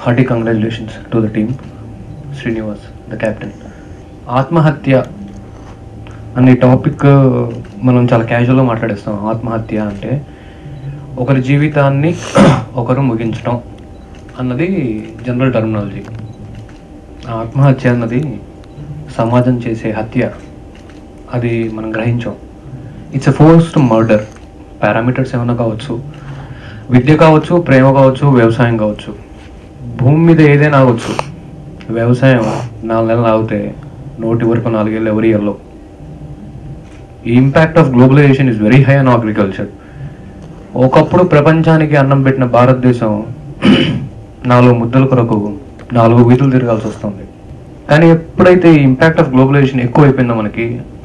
Hearty congratulations to the team Srinivas the captain ఆత్మహత్య అనే topic మనం చాలా క్యాజువల్గా మాట్లాడేస్తాం ఆత్మహత్య అంటే ఒకరి జీవితాన్ని ఒకరు ముగించడం అన్నది జనరల్ టర్మినాలజీ ఆత్మహత్య అన్నది సమాజం చేసే హత్య అది మనం గ్రహించాం it's a forced murder parameters ఏమైనా కావచ్చు విద్య కావచ్చు ప్రేమ కావచ్చు వ్యవసాయం కావచ్చు భూమి మీద ఏదైనా అవ్వచ్చు వ్యవసాయం నాలుగు నెలలు ఆగితే నోటి వరకు నాలుగేళ్ళు ఎవరి ఇయర్లో ఈ impact of globalization is very high on agriculture ఒకప్పుడు ప్రపంచానికి అన్నం పెట్టిన భారతదేశం నాలుగు ముద్దల కొరకు నాలుగు వీధులు తిరగాల్సి వస్తుంది కానీ ఎప్పుడైతే ఈ ఇంపాక్ట్ ఆఫ్ గ్లోబలైజేషన్ ఎక్కువైపోయిందో మనకి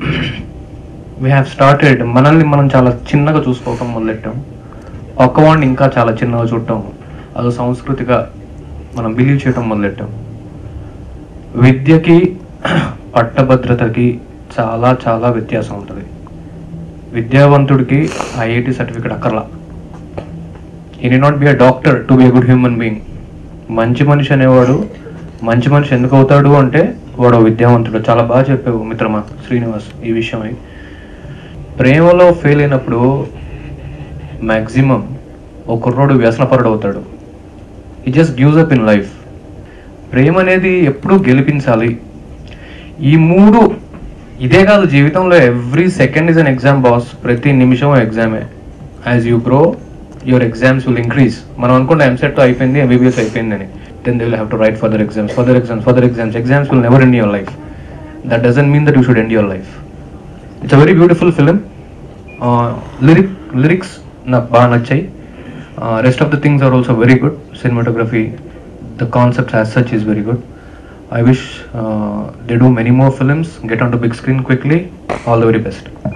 వీ హ్యావ్ స్టార్టెడ్ మనల్ని మనం చాలా చిన్నగా చూసుకోవటం మొదలెట్టాం పక్కవాడిని ఇంకా చాలా చిన్నగా చూడటం అది సంస్కృతిగా మనం బిలీవ్ చేయటం మొదలెట్టాం విద్యకి పట్టభద్రతకి చాలా చాలా వ్యత్యాసం ఉంటుంది విద్యావంతుడికి ఐఐటి సర్టిఫికేట్ అక్కర్లా ఈ నీ not be a doctor to be a good human being మంచి మనిషి అనేవాడు మంచి మనిషి ఎందుకు అవుతాడు అంటే వాడు విద్యావంతుడు చాలా బాగా చెప్పావు మిత్రమా శ్రీనివాస్ ఈ విషయమై ప్రేమలో ఫెయిల్ అయినప్పుడు మ్యాక్సిమం ఒక కుర్రోడు వ్యసనపరుడు అవుతాడు ఈ just gives up in life ప్రేమ అనేది ఎప్పుడూ గెలిపించాలి ఈ మూడు ఇదే కాదు జీవితంలో every second is an exam boss ప్రతి నిమిషం ఎగ్జామే as you grow your exams will increase మనం అనుకుంటే ఎంసెట్ అయిపోయింది ఎంబీబీఎస్ అయిపోయింది అని then they will have to write further exams further exams further exams exams will never end your life that doesn't mean that you should end your life it's a very beautiful film lyric lyrics నాకు బాగా నచ్చాయి rest of the things are also very good cinematography the concept as such is very good I wish uh, they do many more films, get onto big screen quickly. All the very best.